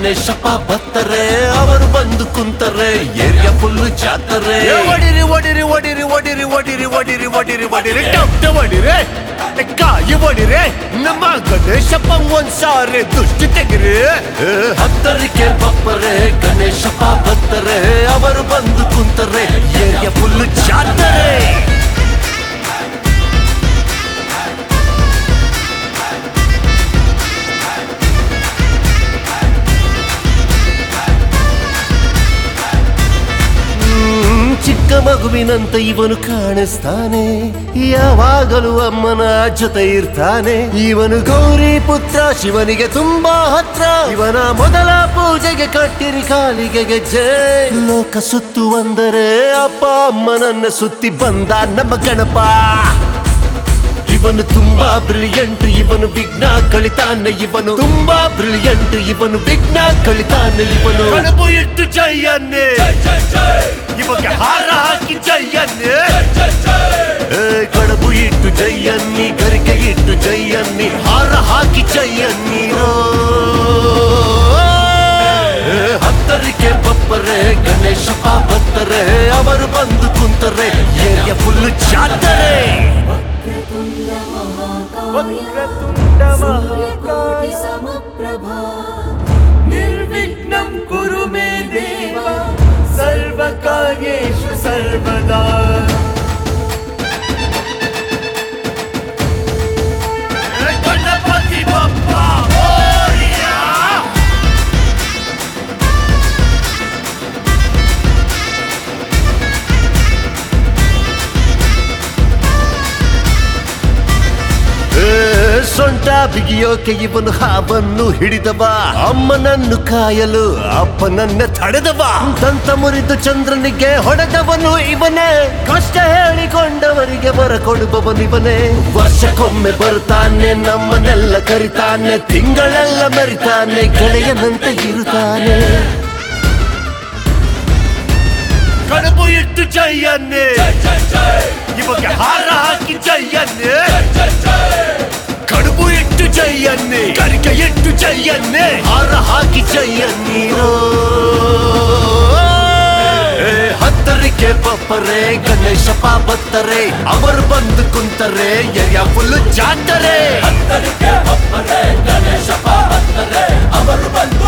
ಗಣೇಶಪ್ಪ ಬತ್ತರೆ ಅವರು ಬಂದು ಕುಂತರೆ area full ಜಾತರೆ ಒಡಿರಿ ಒಡಿರಿ ಒಡಿರಿ ಒಡಿರಿ ಒಡಿರಿ ಒಡಿರಿ ಒಡಿರಿ ಒಡಿರಿ ಟಪ್ಟ ಒಡಿರಿ ಕಾಯಿ ಒಡಿರಿ ನಮ್ಮ ಗಣೇಶಪ್ಪ ಒಂದ್ ಸಾರಿ ದುಷ್ಟಿ ತೆಗಿರಿ ಹತ್ತರಿಕೆ ಬಪ್ಪರೆ ಗಣೇಶಪ್ಪ ಬತ್ತರೆ ಅವರು ಬಂದು ಕುಂತರೆ ಏರಿಯಾ ಫುಲ್ ಜಾತರೆ ಹ್ಮ್, ಚಿಕ್ಕ ಮಗುವಿನಂತ ಇವನು ಕಾಣಿಸ್ತಾನೆ ಯಾವಾಗಲೂ ಅಮ್ಮನ ಜೊತೆ ಇರ್ತಾನೆ ಇವನು ಗೌರಿ ಪುತ್ರ ಶಿವನಿಗೆ ತುಂಬಾ ಹತ್ರ ಇವನ ಮೊದಲ ಪೂಜೆಗೆ ಕಟ್ಟಿರಿ ಕಾಲಿಗೆ ಗೆಜ್ಜೆ ಲೋಕ ಸುತ್ತು ಅಂದರೆ ಅಪ್ಪ ಅಮ್ಮನನ್ನ ಸುತ್ತಿ ಬಂದ ನಮ್ಮ ಗಣಪ ಇವನು ತುಂಬಾ ಬ್ರಿಲಿಯಂಟ್ ಇವನು ವಿಘ್ನ ಕಳಿತಾನೆ ಇವನು ತುಂಬಾ ಬ್ರಿಲಿಯಂಟ್ ಇವನು ವಿಘ್ನ ಕಳಿತಾನೆ ಇವನು ಕಡುಬು ಇಟ್ಟು ಜೈಯನ್ನೇ ಇವಾಗ ಹಾರ ಹಾಕಿ ಜೈಯನ್ನೇ ಏ, ಕಡಬು ಇಟ್ಟು ಜೈಯನ್ನಿ ಗರಿಕೆ ಇಟ್ಟು ಜೈಯನ್ನಿ ಹಾರ ಹಾಕಿ ಜೈಯನ್ನೀರೋ ಏ, ಹತ್ತರಿಕೆ ಬಪ್ಪರೆ ಗಣೇಶಪ್ಪ ಬತ್ತರೆ ಅವರು ಬಂದು ಕುಂತರೆ ಏರಿಯಾ ಫುಲ್ ಜಾತರೆ ವಕ್ರತುಂಡ सूर्यकोटि समप्रभा ನಿರ್ವಿಘ್ನಂ ಕುರು ಮೇ ದೇವ ಸರ್ವಕಾರ್ಯೇಷು ಸರ್ವದಾ ಗಣಪತಿ ಬಪ್ಪ ಮೋರಿಯಾ ಏ, ಸೊಂಟ ಬಿಗಿಯೋಕೆ ಇವನು ಹಾವನ್ನು ಹಿಡಿದವ ಅಮ್ಮನನ್ನು ಕಾಯಲು ಅಪ್ಪನನ್ನ ತಡೆದವ ದಂತ ಮುರಿದು ಚಂದ್ರನಿಗೆ ಹೊಡೆದವನು ಇವನೇ ಕಷ್ಟ ಹೇಳಿಕೊಂಡವರಿಗೆ ಬರ ಕೊಡುವವನು ಇವನೇ ವರ್ಷಕ್ಕೊಮ್ಮೆ ಬರ್ತಾನೆ ನಮ್ಮನ್ನೆಲ್ಲ ಕರಿತಾನೆ ತಿಂಗಳೆಲ್ಲ ಮರಿತಾನೆ ಗೆಳೆಯನಂತೆ ಇರುತ್ತಾನೆ ಕಡುಬು ಇಟ್ಟು ಜೈಯನ್ನೇ ಇವಾಗ ಹಾರ ಹಾಕಿ ಜೈಯನ್ನೇ ಕಡುಬು ಇಟ್ಟು ಜೈಯನ್ನೇ ಕರಿಕೆ ಇಟ್ಟು ಜೈಯನ್ನೇ ಹಾರ ಹಾಕಿ ಜೈಯನ್ನೀರೋ ಏ, ಹತ್ತರಿಕೆ ಬಪ್ಪರೆ ಗಣೇಶಪ್ಪ ಬತ್ತರೆ ಅವರು ಬಂದು ಕುಂತರೆ ಎರಿಯ ಫುಲ್ ಜಾತರೆ ಹತ್ತರಿಕೆ ಬಪ್ಪರೆ ಗಣೇಶಪ್ಪ ಬತ್ತರೆ ಅವರು ಬಂದು